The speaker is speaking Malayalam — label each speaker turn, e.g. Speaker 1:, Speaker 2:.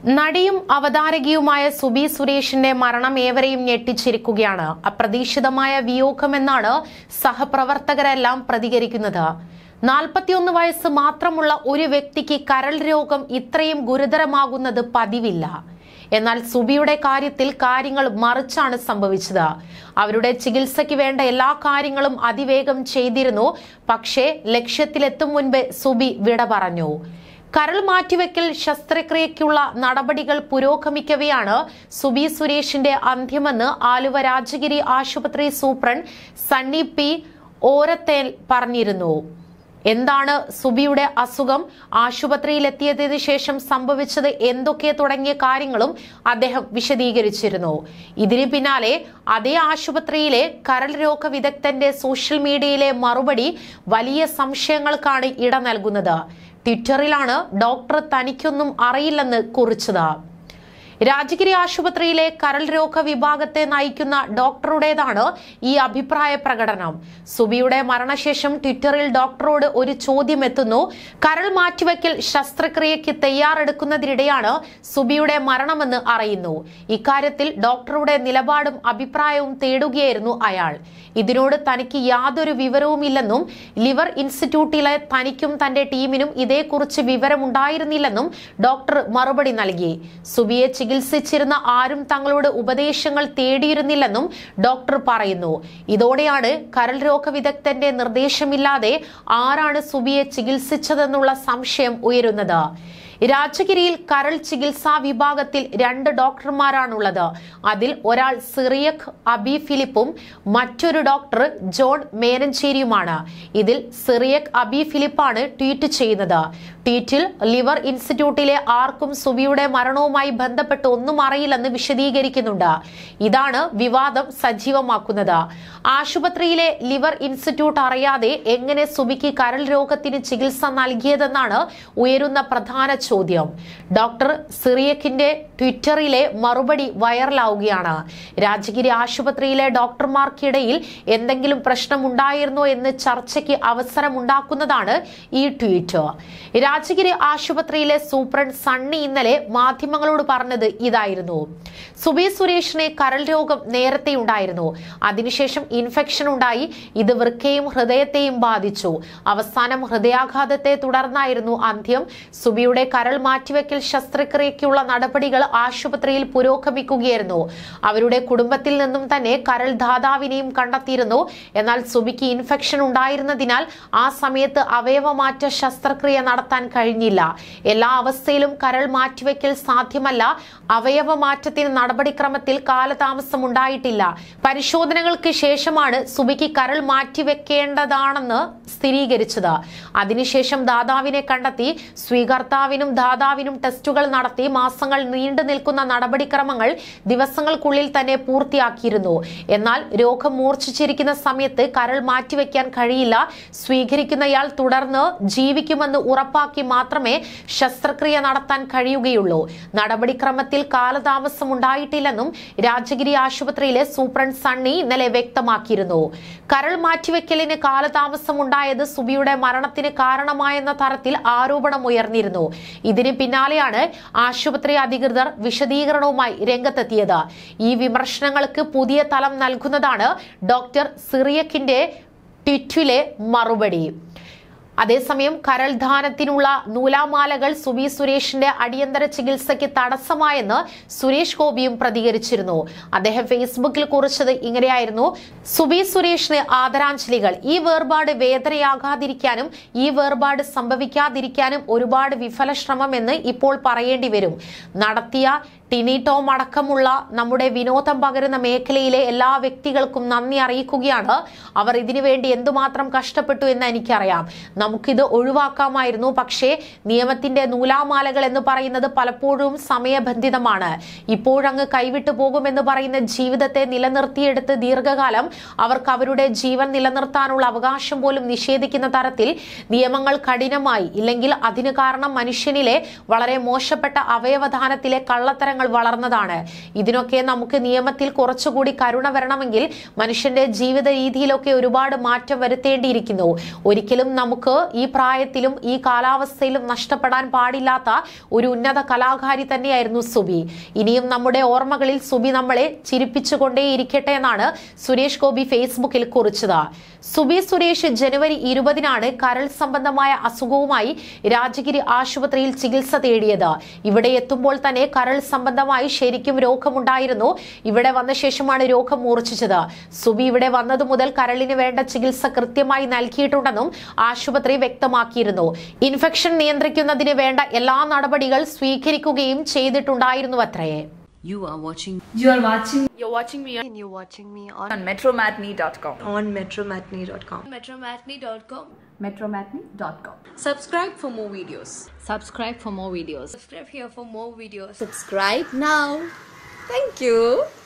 Speaker 1: നടിയും അവതാരകയുമായ സുബി സുരേഷിന്റെ മരണം ഏവരെയും ഞെട്ടിച്ചിരിക്കുകയാണ് അപ്രതീക്ഷിതമായ വിയോഗമെന്നാണ് സഹപ്രവർത്തകരെല്ലാം പ്രതികരിക്കുന്നത് നാൽപ്പത്തിയൊന്ന് വയസ്സ് മാത്രമുള്ള ഒരു വ്യക്തിക്ക് കരൾ രോഗം ഇത്രയും ഗുരുതരമാകുന്നത് പതിവില്ല എന്നാൽ സുബിയുടെ കാര്യത്തിൽ കാര്യങ്ങൾ മറിച്ചാണ് സംഭവിച്ചത് അവരുടെ ചികിത്സയ്ക്ക് വേണ്ട എല്ലാ കാര്യങ്ങളും അതിവേഗം ചെയ്തിരുന്നു പക്ഷേ ലക്ഷ്യത്തിലെത്തും മുൻപ് സുബി വിട പറഞ്ഞു കരൾ മാറ്റിവെക്കൽ ശസ്ത്രക്രിയയ്ക്കുള്ള നടപടികൾ പുരോഗമിക്കവെയാണ് സുബി സുരേഷിന്റെ അന്ത്യമെന്ന് ആലുവ രാജഗിരി ആശുപത്രി സൂപ്രണ്ട് സണ്ണി പി ഓരത്തേൽ പറഞ്ഞിരുന്നു എന്താണ് സുബിയുടെ അസുഖം ആശുപത്രിയിലെത്തിയതിനു ശേഷം സംഭവിച്ചത് എന്തൊക്കെ തുടങ്ങിയ കാര്യങ്ങളും അദ്ദേഹം വിശദീകരിച്ചിരുന്നു ഇതിന് പിന്നാലെ അതേ ആശുപത്രിയിലെ കരൾ രോഗ വിദഗ്ധന്റെ സോഷ്യൽ മീഡിയയിലെ മറുപടി വലിയ സംശയങ്ങൾക്കാണ് ഇട നൽകുന്നത് ട്വിറ്ററിലാണ് ഡോക്ടർ തനിക്കൊന്നും അറിയില്ലെന്ന് കുറിച്ചത് രാജഗിരി ആശുപത്രിയിലെ കരൾ രോഗ വിഭാഗത്തെ നയിക്കുന്ന ഡോക്ടറുടേതാണ് ഈ അഭിപ്രായ പ്രകടനം സുബിയുടെ മരണശേഷം ട്വിറ്ററിൽ ഡോക്ടറോട് ഒരു ചോദ്യം എത്തുന്നു കരൾ മാറ്റിവെക്കൽ ശസ്ത്രക്രിയയ്ക്ക് തയ്യാറെടുക്കുന്നതിനിടെയാണ് സുബിയുടെ മരണമെന്ന് അറിയുന്നു ഇക്കാര്യത്തിൽ ഡോക്ടറുടെ നിലപാടും അഭിപ്രായവും തേടുകയായിരുന്നു അയാൾ ഇതിനോട് തനിക്ക് യാതൊരു വിവരവുമില്ലെന്നും ലിവർ ഇൻസ്റ്റിറ്റ്യൂട്ടിലെ തനിക്കും തന്റെ ടീമിനും ഇതേക്കുറിച്ച് വിവരമുണ്ടായിരുന്നില്ലെന്നും ഡോക്ടർ മറുപടി നൽകി സുബിയെ ചികിത്സിച്ചിരുന്ന ആരും തങ്ങളോട് ഉപദേശങ്ങൾ തേടിയിരുന്നില്ലെന്നും ഡോക്ടർ പറയുന്നു ഇതോടെയാണ് കരൾ രോഗ വിദഗ്ധന്റെ നിർദ്ദേശമില്ലാതെ ആരാണ് സുബിയെ ചികിത്സിച്ചതെന്നുള്ള സംശയം ഉയരുന്നത് രാജഗിരിയിൽ കരൾ ചികിത്സാ വിഭാഗത്തിൽ രണ്ട് ഡോക്ടർമാരാണുള്ളത് അതിൽ ഒരാൾ സിറിയക് അബി ഫിലിപ്പും മറ്റൊരു ഡോക്ടർ ജോൺ മേനഞ്ചേരിയുമാണ് ഇതിൽ സിറിയക് അബി ഫിലിപ്പാണ് ട്വീറ്റ് ചെയ്യുന്നത് ട്വീറ്റിൽ ലിവർ ഇൻസ്റ്റിറ്റ്യൂട്ടിലെ ആർക്കും സുബിയുടെ മരണവുമായി ബന്ധപ്പെട്ട് ഒന്നും അറിയില്ലെന്ന് വിശദീകരിക്കുന്നുണ്ട് ഇതാണ് വിവാദം സജീവമാക്കുന്നത് ആശുപത്രിയിലെ ലിവർ ഇൻസ്റ്റിറ്റ്യൂട്ട് അറിയാതെ എങ്ങനെ സുബിക്ക് കരൾ രോഗത്തിന് ചികിത്സ നൽകിയതെന്നാണ് ഉയരുന്ന പ്രധാന ചോദ്യം ഡോക്ടർ സിറിയക്കിന്റെ ട്വിറ്ററിലെ മറുപടി വൈറലാവുകയാണ് രാജഗിരി ആശുപത്രിയിലെ ഡോക്ടർമാർക്കിടയിൽ എന്തെങ്കിലും പ്രശ്നമുണ്ടായിരുന്നോ എന്ന് ചർച്ചയ്ക്ക് അവസരമുണ്ടാക്കുന്നതാണ് ഈ ട്വീറ്റ് രാജഗിരി ആശുപത്രിയിലെ സൂപ്രണ്ട് സണ്ണി ഇന്നലെ മാധ്യമങ്ങളോട് പറഞ്ഞത് ഇതായിരുന്നു സുബി സുരേഷിന് കരൾ രോഗം നേരത്തെ ഉണ്ടായിരുന്നു അതിനുശേഷം ഇൻഫെക്ഷൻ ഉണ്ടായി ഇത് വൃക്കയും ഹൃദയത്തെയും ബാധിച്ചു അവസാനം ഹൃദയാഘാതത്തെ തുടർന്നായിരുന്നു അന്ത്യം സുബിയുടെ കരൾ മാറ്റിവെക്കൽ ശസ്ത്രക്രിയയ്ക്കുള്ള നടപടികൾ ആശുപത്രിയിൽ പുരോഗമിക്കുകയായിരുന്നു അവരുടെ കുടുംബത്തിൽ നിന്നും തന്നെ കരൾ ദാതാവിനെയും കണ്ടെത്തിയിരുന്നു എന്നാൽ സുബിക്ക് ഇൻഫെക്ഷൻ ഉണ്ടായിരുന്നതിനാൽ ആ സമയത്ത് അവയവമാറ്റ ശസ്ത്രക്രിയ നടത്താൻ കഴിഞ്ഞില്ല എല്ലാ അവസ്ഥയിലും കരൾ മാറ്റിവെക്കൽ സാധ്യമല്ല അവയവമാറ്റത്തിന് നടപടിക്രമത്തിൽ കാലതാമസം ഉണ്ടായിട്ടില്ല പരിശോധനകൾക്ക് ശേഷമാണ് സുബിക്ക് കരൾ മാറ്റിവെക്കേണ്ടതാണെന്ന് സ്ഥിരീകരിച്ചത് അതിനുശേഷം ദാതാവിനെ കണ്ടെത്തി സ്വീകർത്താവിനും ദാതാവിനും ടെസ്റ്റുകൾ നടത്തി മാസങ്ങൾ നീണ്ടു നിൽക്കുന്ന നടപടിക്രമങ്ങൾ ദിവസങ്ങൾക്കുള്ളിൽ തന്നെ പൂർത്തിയാക്കിയിരുന്നു എന്നാൽ രോഗം മൂർച്ഛിച്ചിരിക്കുന്ന സമയത്ത് കരൾ മാറ്റിവെക്കാൻ കഴിയില്ല സ്വീകരിക്കുന്നയാൾ തുടർന്ന് ജീവിക്കുമെന്ന് ഉറപ്പാക്കി മാത്രമേ ശസ്ത്രക്രിയ നടത്താൻ കഴിയുകയുള്ളൂ നടപടിക്രമത്തിൽ കാലതാമസം ഉണ്ടായിട്ടില്ലെന്നും രാജഗിരി ആശുപത്രിയിലെ സൂപ്രണ്ട് സണ്ണി ഇന്നലെ വ്യക്തമാക്കിയിരുന്നു കരൾ മാറ്റിവെക്കലിന് കാലതാമസം ഉണ്ടായത് സുബിയുടെ മരണത്തിന് കാരണമായെന്ന തരത്തിൽ ആരോപണം ഉയർന്നിരുന്നു ഇതിന് പിന്നാലെയാണ് ആശുപത്രി അധികൃതർ വിശദീകരണവുമായി രംഗത്തെത്തിയത് ഈ വിമർശനങ്ങൾക്ക് പുതിയ തലം നൽകുന്നതാണ് ഡോക്ടർ സിറിയക്കിന്റെ ട്വിറ്റിലെ മറുപടി അതേസമയം കരൾ ദാനത്തിനുള്ള നൂലാമാലകൾ സുബി സുരേഷിന്റെ അടിയന്തര ചികിത്സയ്ക്ക് തടസ്സമായെന്ന് സുരേഷ് ഗോപിയും പ്രതികരിച്ചിരുന്നു അദ്ദേഹം ഫേസ്ബുക്കിൽ കുറിച്ചത് ഇങ്ങനെയായിരുന്നു സുബി സുരേഷിന് ആദരാഞ്ജലികൾ ഈ വേർപാട് വേദനയാകാതിരിക്കാനും ഈ വേർപാട് സംഭവിക്കാതിരിക്കാനും ഒരുപാട് വിഫല ശ്രമം എന്ന് ഇപ്പോൾ പറയേണ്ടി വരും നടത്തിയ ടിനിടോം അടക്കമുള്ള നമ്മുടെ വിനോദം പകരുന്ന മേഖലയിലെ എല്ലാ വ്യക്തികൾക്കും നന്ദി അറിയിക്കുകയാണ് അവർ ഇതിനു വേണ്ടി എന്തുമാത്രം കഷ്ടപ്പെട്ടു എന്ന് എനിക്കറിയാം നമുക്കിത് ഒഴിവാക്കാമായിരുന്നു പക്ഷേ നിയമത്തിന്റെ നൂലാമാലകൾ എന്ന് പറയുന്നത് പലപ്പോഴും സമയബന്ധിതമാണ് ഇപ്പോഴങ്ങ് കൈവിട്ടു പോകുമെന്ന് പറയുന്ന ജീവിതത്തെ നിലനിർത്തിയെടുത്ത് ദീർഘകാലം അവർക്ക് അവരുടെ ജീവൻ നിലനിർത്താനുള്ള അവകാശം പോലും നിഷേധിക്കുന്ന തരത്തിൽ നിയമങ്ങൾ കഠിനമായി ഇല്ലെങ്കിൽ അതിന് കാരണം മനുഷ്യനിലെ വളരെ മോശപ്പെട്ട അവയവദാനത്തിലെ കള്ളത്തരങ്ങൾ സംസ്കാരങ്ങൾ വളർന്നതാണ് ഇതിനൊക്കെ നമുക്ക് നിയമത്തിൽ കുറച്ചുകൂടി കരുണ വരണമെങ്കിൽ മനുഷ്യന്റെ ജീവിത രീതിയിലൊക്കെ ഒരുപാട് മാറ്റം വരുത്തേണ്ടിയിരിക്കുന്നു ഒരിക്കലും നമുക്ക് ഈ പ്രായത്തിലും ഈ കാലാവസ്ഥയിലും നഷ്ടപ്പെടാൻ പാടില്ലാത്ത ഒരു ഉന്നത കലാകാരി തന്നെയായിരുന്നു സുബി ഇനിയും നമ്മുടെ ഓർമ്മകളിൽ സുബി നമ്മളെ ചിരിപ്പിച്ചുകൊണ്ടേയിരിക്കട്ടെ എന്നാണ് സുരേഷ് ഗോപി ഫേസ്ബുക്കിൽ കുറിച്ചത് സുബി സുരേഷ് ജനുവരി ഇരുപതിനാണ് കരൾ സംബന്ധമായ അസുഖവുമായി രാജഗിരി ആശുപത്രിയിൽ ചികിത്സ തേടിയത് ഇവിടെ എത്തുമ്പോൾ തന്നെ കരൾ സംബന്ധമായി ശരിക്കും രോഗമുണ്ടായിരുന്നു ഇവിടെ വന്ന ശേഷമാണ് രോഗം മൂർച്ഛിച്ചത് സുബി ഇവിടെ വന്നതു മുതൽ കരളിന് വേണ്ട ചികിത്സ കൃത്യമായി നൽകിയിട്ടുണ്ടെന്നും ആശുപത്രി വ്യക്തമാക്കിയിരുന്നു ഇൻഫെക്ഷൻ നിയന്ത്രിക്കുന്നതിന് വേണ്ട എല്ലാ നടപടികൾ സ്വീകരിക്കുകയും ചെയ്തിട്ടുണ്ടായിരുന്നു അത്രേ
Speaker 2: You are watching
Speaker 3: You are watching
Speaker 4: You're watching me on,
Speaker 5: and you're watching me on,
Speaker 3: on metromatney.com.
Speaker 5: on metromatney.com.
Speaker 4: metromatney.com.
Speaker 3: Metromatney.com.
Speaker 5: Subscribe for more videos.
Speaker 2: subscribe for more videos.
Speaker 4: Subscribe here for more videos.
Speaker 5: Subscribe now. Thank you.